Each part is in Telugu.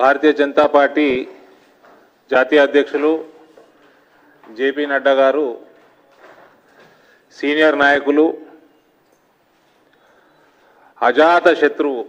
భారతీయ జనతా పార్టీ జాతీయ అధ్యక్షులు జేపీ నడ్డా గారు సీనియర్ నాయకులు అజాత శత్రువు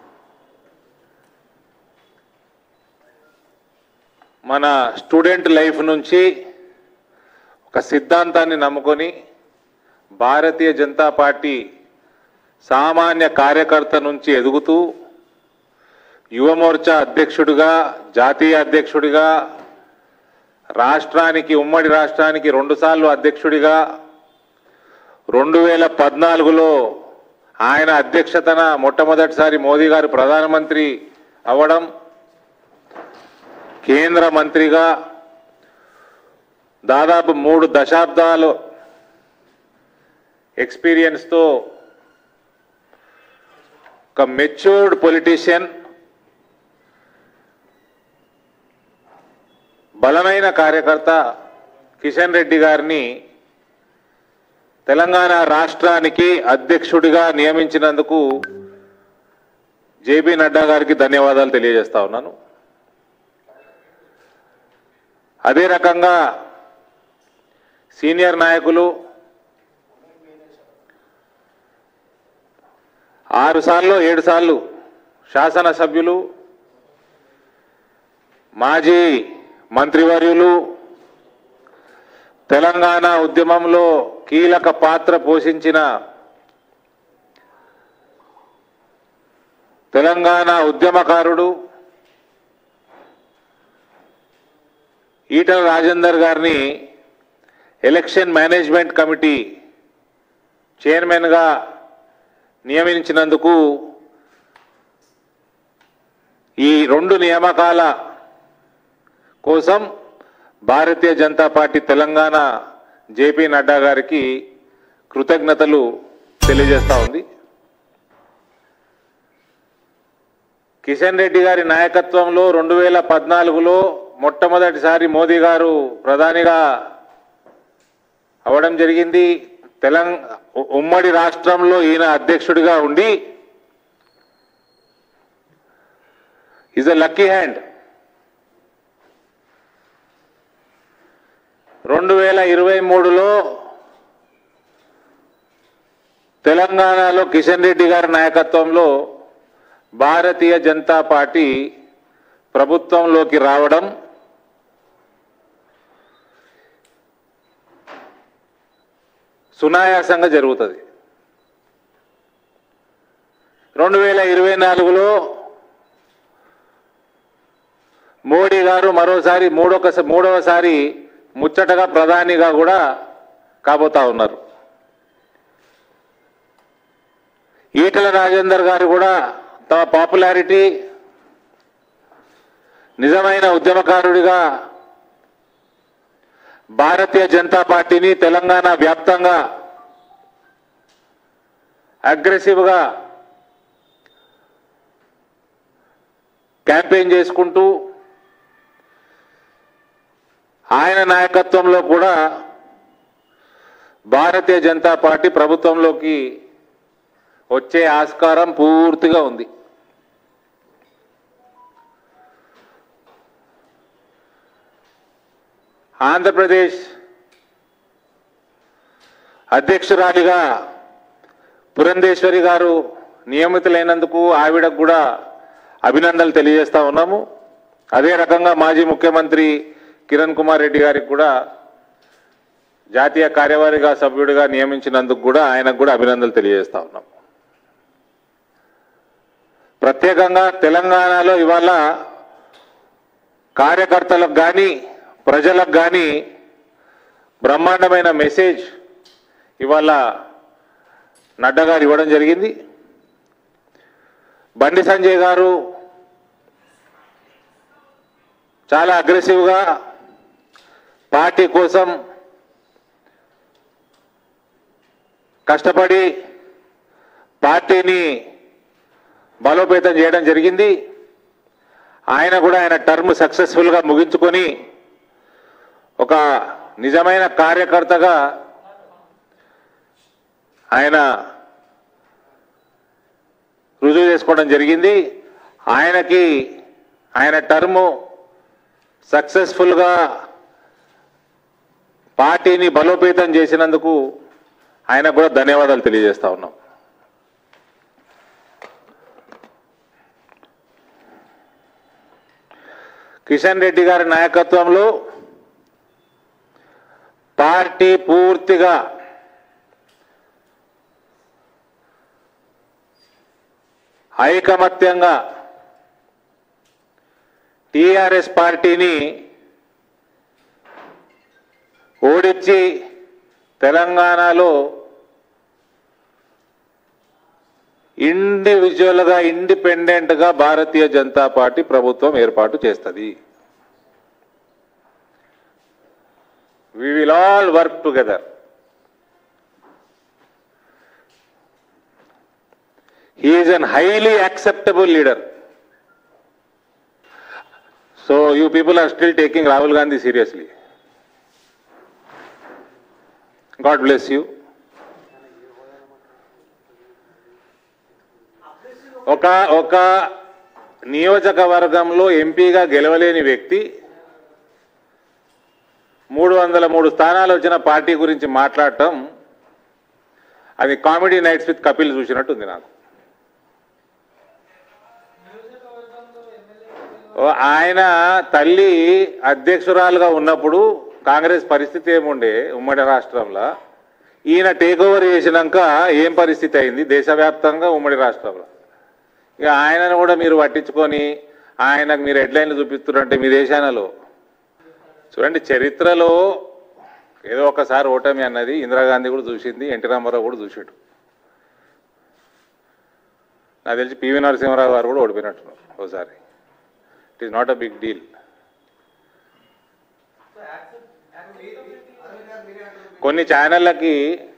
మన స్టూడెంట్ లైఫ్ నుంచి ఒక సిద్ధాంతాన్ని నమ్ముకొని భారతీయ జనతా పార్టీ సామాన్య కార్యకర్త నుంచి ఎదుగుతూ యువమోర్చా అధ్యక్షుడిగా జాతీయ అధ్యక్షుడిగా రాష్ట్రానికి ఉమ్మడి రాష్ట్రానికి రెండుసార్లు అధ్యక్షుడిగా రెండు వేల పద్నాలుగులో ఆయన అధ్యక్షతన మొట్టమొదటిసారి మోదీ గారు ప్రధానమంత్రి అవ్వడం కేంద్ర మంత్రిగా దాదాపు మూడు దశాబ్దాలు ఎక్స్పీరియన్స్తో ఒక మెచ్యూర్డ్ పొలిటీషియన్ బలమైన కార్యకర్త కిషన్ రెడ్డి గారిని తెలంగాణ రాష్ట్రానికి అధ్యక్షుడిగా నియమించినందుకు జేపీ నడ్డా గారికి ధన్యవాదాలు తెలియజేస్తా ఉన్నాను అదే రకంగా సీనియర్ నాయకులు ఆరు సార్లు ఏడు సార్లు శాసనసభ్యులు మాజీ మంత్రివర్యులు తెలంగాణ ఉద్యమంలో కీలక పాత్ర పోషించిన తెలంగాణ ఉద్యమకారుడు ఈటల రాజేందర్ గారిని ఎలక్షన్ మేనేజ్మెంట్ కమిటీ చైర్మన్గా నియమించినందుకు ఈ రెండు నియామకాల కోసం భారతీయ జనతా పార్టీ తెలంగాణ జేపీ నడ్డా గారికి కృతజ్ఞతలు తెలియజేస్తా ఉంది కిషన్ రెడ్డి గారి నాయకత్వంలో రెండు వేల పద్నాలుగులో మొట్టమొదటిసారి మోదీ గారు ప్రధానిగా అవడం జరిగింది తెలంగ ఉమ్మడి రాష్ట్రంలో ఈయన అధ్యక్షుడిగా ఉండి ఈజ్ అ లక్కీ హ్యాండ్ రెండు వేల ఇరవై మూడులో తెలంగాణలో కిషన్ రెడ్డి గారి నాయకత్వంలో భారతీయ జనతా పార్టీ ప్రభుత్వంలోకి రావడం సునాయాసంగా జరుగుతుంది రెండు వేల ఇరవై నాలుగులో మోడీ గారు మరోసారి మూడొక మూడవసారి ముచ్చటగా ప్రధానిగా కూడా కాబోతా ఉన్నారు ఈటల రాజేందర్ గారు కూడా తమ పాపులారిటీ నిజమైన ఉద్యమకారుడిగా భారతీయ జనతా పార్టీని తెలంగాణ వ్యాప్తంగా అగ్రెసివ్గా క్యాంపెయిన్ చేసుకుంటూ ఆయన నాయకత్వంలో కూడా భారతీయ జనతా పార్టీ ప్రభుత్వంలోకి వచ్చే ఆస్కారం పూర్తిగా ఉంది ఆంధ్రప్రదేశ్ అధ్యక్షురాలిగా పురంధేశ్వరి గారు నియమితులైనందుకు ఆవిడకు కూడా అభినందనలు తెలియజేస్తా ఉన్నాము అదే రకంగా మాజీ ముఖ్యమంత్రి కిరణ్ కుమార్ రెడ్డి గారికి కూడా జాతీయ కార్యవర్గ సభ్యుడిగా నియమించినందుకు కూడా ఆయనకు కూడా అభినందనలు తెలియజేస్తా ఉన్నాం ప్రత్యేకంగా తెలంగాణలో ఇవాళ కార్యకర్తలకు కానీ ప్రజలకు కానీ బ్రహ్మాండమైన మెసేజ్ ఇవాళ నడ్డా గారు ఇవ్వడం జరిగింది బండి సంజయ్ గారు చాలా అగ్రెసివ్గా పార్టీ కోసం కష్టపడి పార్టీని బలోపేతం చేయడం జరిగింది ఆయన కూడా ఆయన టర్మ్ సక్సెస్ఫుల్గా ముగించుకొని ఒక నిజమైన కార్యకర్తగా ఆయన రుజువు చేసుకోవడం జరిగింది ఆయనకి ఆయన టర్ము సక్సెస్ఫుల్గా పార్టీని బలోపేతం చేసినందుకు ఆయనకు కూడా ధన్యవాదాలు తెలియజేస్తా ఉన్నాం కిషన్ రెడ్డి గారి నాయకత్వంలో పార్టీ పూర్తిగా ఐకమత్యంగా టిఆర్ఎస్ పార్టీని ఓడించి తెలంగాణలో ఇండివిజువల్గా ఇండిపెండెంట్గా భారతీయ జనతా పార్టీ ప్రభుత్వం ఏర్పాటు చేస్తుంది we will all work together he is an highly acceptable leader. So you people are still taking Rahul Gandhi seriously. God bless you. ఒక ఒక నియోజకవర్గంలో ఎంపీగా గెలవలేని వ్యక్తి మూడు వందల మూడు స్థానాలు వచ్చిన పార్టీ గురించి మాట్లాడటం అది కామెడీ నైట్స్ విత్ కపిల్ చూసినట్టు ఉంది నాకు ఓ, ఆయన తల్లి అధ్యక్షురాలుగా ఉన్నప్పుడు కాంగ్రెస్ పరిస్థితి ఏముండే ఉమ్మడి రాష్ట్రంలో ఈయన టేక్ ఓవర్ చేసినాక ఏం పరిస్థితి అయింది దేశవ్యాప్తంగా ఉమ్మడి రాష్ట్రంలో ఇక ఆయనను కూడా మీరు పట్టించుకొని ఆయనకు మీరు హెడ్లైన్లు చూపిస్తున్నారంటే మీ దేశాలలో చూడండి చరిత్రలో ఏదో ఒకసారి ఓటమి అన్నది ఇందిరాగాంధీ కూడా చూసింది ఎన్టీ రామారావు కూడా చూసాడు నాకు తెలిసి పివి నరసింహారావు గారు కూడా ఓడిపోయినట్టున్నారు ఒకసారి it is not a big deal కొన్ని ఛానళ్ళకి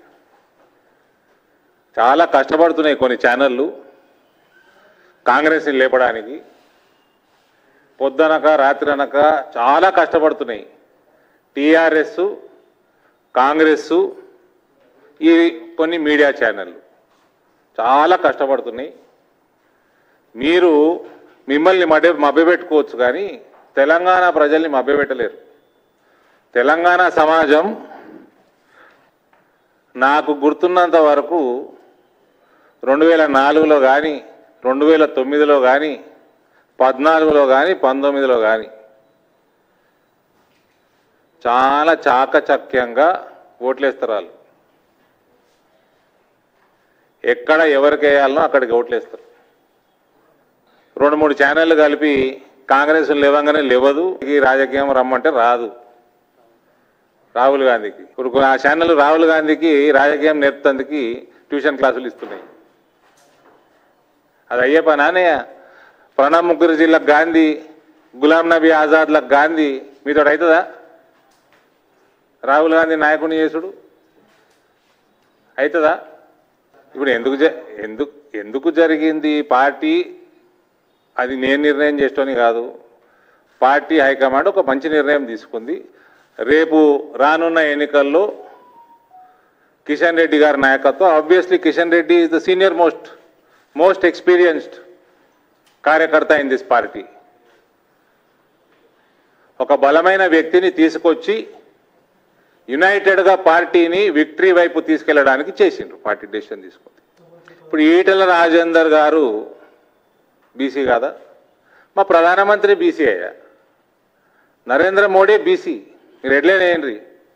చాలా కష్టపడుతున్నాయి కొన్ని ఛానళ్ళు కాంగ్రెస్ని లేపడానికి పొద్దునక రాత్రి అనక చాలా కష్టపడుతున్నాయి టీఆర్ఎస్ కాంగ్రెస్ ఈ కొన్ని మీడియా ఛానళ్ళు చాలా కష్టపడుతున్నాయి మీరు మిమ్మల్ని మభ్య మభ్యపెట్టుకోవచ్చు కానీ తెలంగాణ ప్రజల్ని మభ్యపెట్టలేరు తెలంగాణ సమాజం నాకు గుర్తున్నంత వరకు రెండు వేల నాలుగులో కానీ రెండు వేల తొమ్మిదిలో కానీ పద్నాలుగులో కానీ పంతొమ్మిదిలో కానీ చాలా చాకచక్యంగా ఓట్లేస్తారు వాళ్ళు ఎక్కడ ఎవరికి వేయాలనో అక్కడికి ఓట్లేస్తారు రెండు మూడు ఛానళ్ళు కలిపి కాంగ్రెస్ లేవంగానే లేవదు ఈ రాజకీయం రమ్మంటే రాదు రాహుల్ గాంధీకి ఇప్పుడు కొన్ని ఆ ఛానల్ రాహుల్ గాంధీకి రాజకీయం నేర్పుతందుకు ట్యూషన్ క్లాసులు ఇస్తున్నాయి అది అయ్యే పని అన్నయ్య ప్రణబ్ ముఖర్జీలకు గాంధీ గులాం నబీ ఆజాద్లకు గాంధీ మీతో అవుతుందా రాహుల్ గాంధీ నాయకుడిని చేసుడు అవుతుందా ఇప్పుడు ఎందుకు జ- ఎందుకు ఎందుకు జరిగింది పార్టీ అది నేను నిర్ణయం చేస్తోని కాదు పార్టీ హైకమాండ్ ఒక మంచి నిర్ణయం తీసుకుంది రేపు రానున్న ఎన్నికల్లో కిషన్ రెడ్డి గారి నాయకత్వం obviously Kishan Reddy is the senior most most experienced కార్యకర్త ఇన్ దిస్ పార్టీ ఒక బలమైన వ్యక్తిని తీసుకొచ్చి యునైటెడ్గా పార్టీని విక్టరీ వైపు తీసుకెళ్ళడానికి చేసిండ్రు పార్టీ డెసిషన్ తీసుకుంది ఇప్పుడు ఈటల రాజేందర్ గారు బీసీ కాదా మా ప్రధానమంత్రి బీసీ అయ్యా నరేంద్ర మోడీ బీసీ మీరు ఎట్లేనేయండి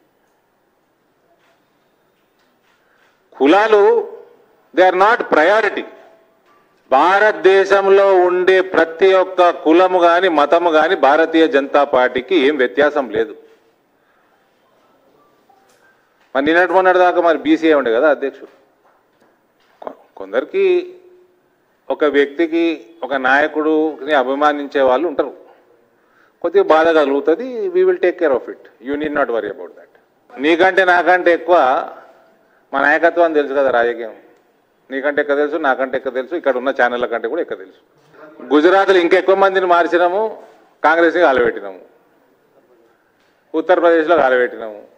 కులాలు దే ఆర్ నాట్ ప్రయారిటీ భారతదేశంలో ఉండే ప్రతి ఒక్క కులము కానీ మతము కానీ భారతీయ జనతా పార్టీకి ఏం వ్యత్యాసం లేదు మరి నిన్నటి మొన్నటి దాకా మరి బీసీ ఉండే కదా అధ్యక్షుడు కొ- కొందరికి ఒక వ్యక్తికి ఒక నాయకుడుని అభిమానించే వాళ్ళు ఉంటారు కొద్దిగా బాధ కలుగుతుంది we will take care of it you need not worry about that నీకంటే నాకంటే ఎక్కువ మా నాయకత్వం తెలుసు కదా రాజకీయం నీకంటే ఎక్కువ తెలుసు నాకంటే ఎక్కువ తెలుసు ఇక్కడ ఉన్న ఛానళ్ళ కంటే కూడా ఎక్కువ తెలుసు గుజరాత్లో ఇంకెక్కువ మందిని మార్చినాము కాంగ్రెస్ని కాలబెట్టినాము ఉత్తరప్రదేశ్లో కాలబెట్టినాము